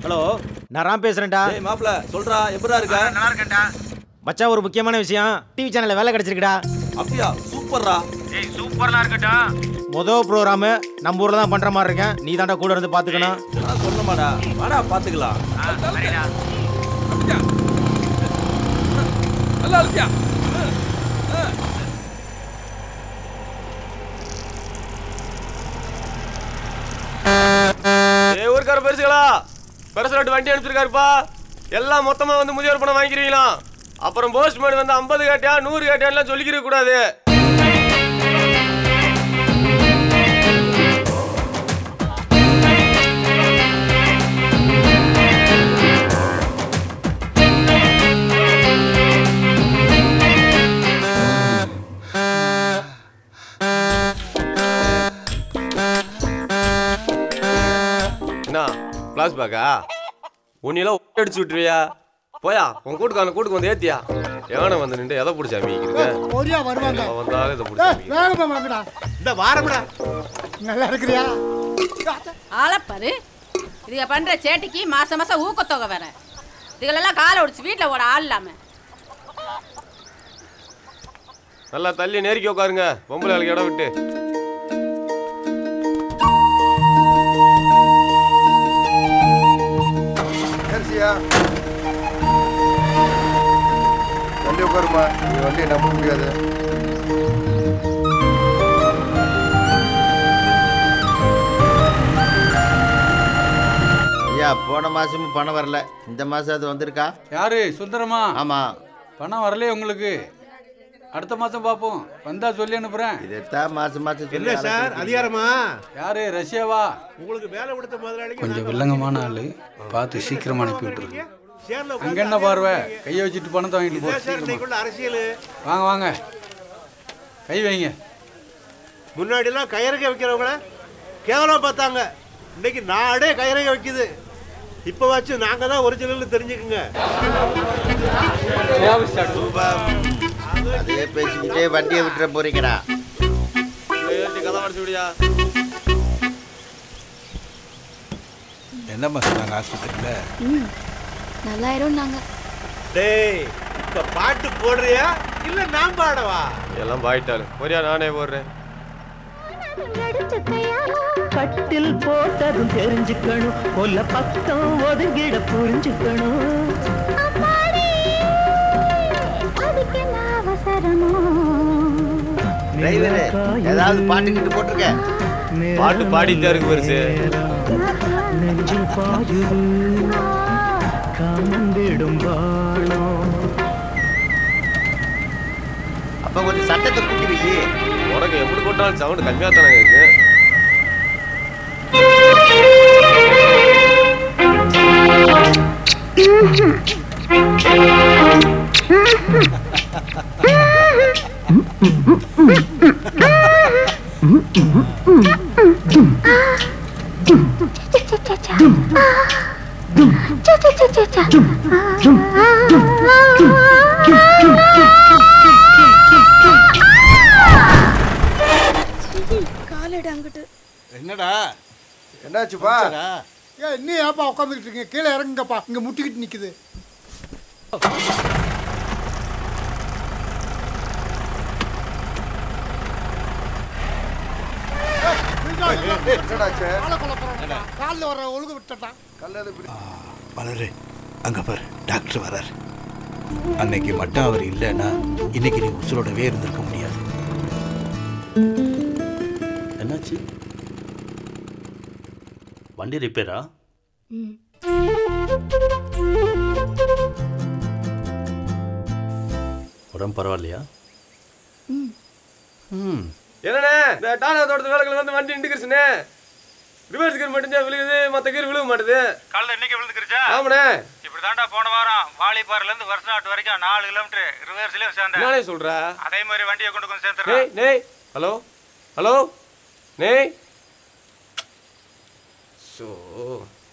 Hello நான் ராம் பேசுறேன்டா ஏய் மாப்ள சொல்றா எப்படா இருக்க நல்லா இருக்கேன்டா மச்சான் ஒரு முக்கியமான விஷயம் டிவி சேனல்ல வேலை கிடைச்சிருக்குடா அப்படியா சூப்பர்ரா ஏய் சூப்பர்லாம் இருக்கட்டா மொதல் ப்ரோக்ராமு நம்ம ஊர்ல தான் பண்ற மாதிரி இருக்கேன் நீ தாண்டா கூட இருந்து பாத்துக்கணும் நான் சொல்லமாடா வாடா பாத்துக்கலாம் சரிடா நல்லா இருக்கியா ஏ ஊருக்கார பெருசுகளா பெருசுலாட்டு வண்டி அனுப்பிச்சிருக்காருப்பா எல்லாம் மொத்தமா வந்து முதியோர் பணம் வாங்கிக்கிறீங்களா அப்புறம் போஸ்ட்மேன் வந்து ஐம்பது கேட்டியா நூறு கேட்டியான்லாம் சொல்லிக்கிற கூடாது என்ன கிளாஸ் பேக்கா உன்னையெல்லாம் அடிச்சு விட்டுருவியா போயா உன் கூட்டுக்கு கூட்டுக்கு வந்து ஏத்தியா எவனை வந்து நின்று எதை பிடிச்சா மீக்கிறீங்க ஒரியா வருவாங்க வந்தாலும் இதை ஏய், பிடிச்சா வேகமா வாங்கடா இந்த வாரம்டா நல்லா இருக்கிறியா ஆளப்பாரு இதுக பண்ற சேட்டிக்கு மாசம் மாசம் ஊக்கத்தொகை வேற இதுகளெல்லாம் காலை ஒடிச்சு வீட்டில் ஓட ஆள் இல்லாம நல்லா தள்ளி நெருக்கி உட்காருங்க பொம்பளை ஆளுக்கு இடம் விட்டு ஏர்சியா வண்டி உட்காருமா நீ வண்டியை நம்ப முடியாது ஐயா போன மாசமும் பணம் வரல இந்த மாசம் அது வந்திருக்கா யாரு சுந்தரமா ஆமா பணம் வரலையே உங்களுக்கு அடுத்த மாசம் பார்ப்போம் வந்தா சொல்லி அனுப்புறேன் இதைத்தான் மாசம் மாசம் சொல்லி என்ன சார் அழைச்சிட்டு அதிகாரமா யாரு ரஷ்யாவா உங்களுக்கு வேலை கொடுத்த முதலாளிக்கு கொஞ்சம் வில்லங்கமான ஆளு பார்த்து சீக்கிரமா அனுப்பி விட்டுருங்க அங்க என்ன பார்வை கையை வச்சுட்டு பணத்தை வாங்கிட்டு போ சீக்கிரமா. அரசியல் வாங்க வாங்க கை வைங்க முன்னாடி எல்லாம் கயிறக வைக்கிறவங்கள கேவலம் பார்த்தாங்க இன்னைக்கு நாடே கயிறக வைக்குது இப்போ வச்சு நாங்க தான் ஒரிஜினல் தெரிஞ்சுக்குங்க அதே பேசிக்கிட்டே வண்டியை விட்டுற போறீங்கடா ஏற்றி கதை அடிச்சு விடியா என்னம்மா சொன்னாங்க ஆஸ்பத்திரியில் நல்லாயிரும் நாங்க டேய் இப்ப பாட்டு போடுறியா இல்ல நான் பாடவா எல்லாம் பாயிட்டாரு ஒரியா நானே போடுறேன் கட்டில் போட்டதும் தெரிஞ்சுக்கணும் கொல்ல பக்கம் ஒதுங்கிட புரிஞ்சுக்கணும் டிரைவரு ஏதாவது பாட்டுக்கிட்டு போட்டிருக்க பாட்டு பாடிட்டே இருக்கு பெருசு நெஞ்சில் பாயுது காமந்திடும் வாழம் அப்ப கொஞ்சம் சட்டத்தை கூட்டி வை உனக்கு எப்படி போட்டாலும் சவுண்ட் கம்மியாக தானே இருக்கு காலடு அங்கிட்டு என்னடா என்னாச்சுப்பா ஏ நீ ஏப்பா உட்காந்துக்கிட்டு இருக்கீங்க கீழே இறங்குங்கப்பா இங்க முட்டிக்கிட்டு நிக்குது என்னடாச்சு காலில் வர ஒழுங்கு விட்டுட்டான் கல்லது பிடி மலரு அங்க பாரு டாக்டர் வராரு அன்னைக்கு மட்டும் அவர் இல்லைன்னா இன்னைக்கு நீ உசுரோடவே இருந்திருக்க முடியாது என்னாச்சு வண்டி ரிப்பேரா உடம்பு பரவாயில்லையா ம் என்னண்ணே இந்த டாடா தோட்டத்து வேலைகள் வந்து வண்டி நின்றுக்குருச்சுண்ணே ரிவர்ஸ் கீர் மட்டும் தான் விழுகுது மற்ற கீர் விழுக மாட்டுது காலைல இன்னைக்கு விழுந்துக்கிருச்சா ஆமாண்ணே இப்படி தாண்டா போன வாரம் வாலிபார்ல இருந்து வருஷம் நாட்டு வரைக்கும் நாலு கிலோமீட்டர் ரிவர்ஸ்லயும் சேர்ந்தேன் நானே சொல்ற அதே மாதிரி வண்டியை கொண்டு கொஞ்சம் நேய் சேர்த்துறேன் நேய் ஹலோ ஹலோ நேய் ஸோ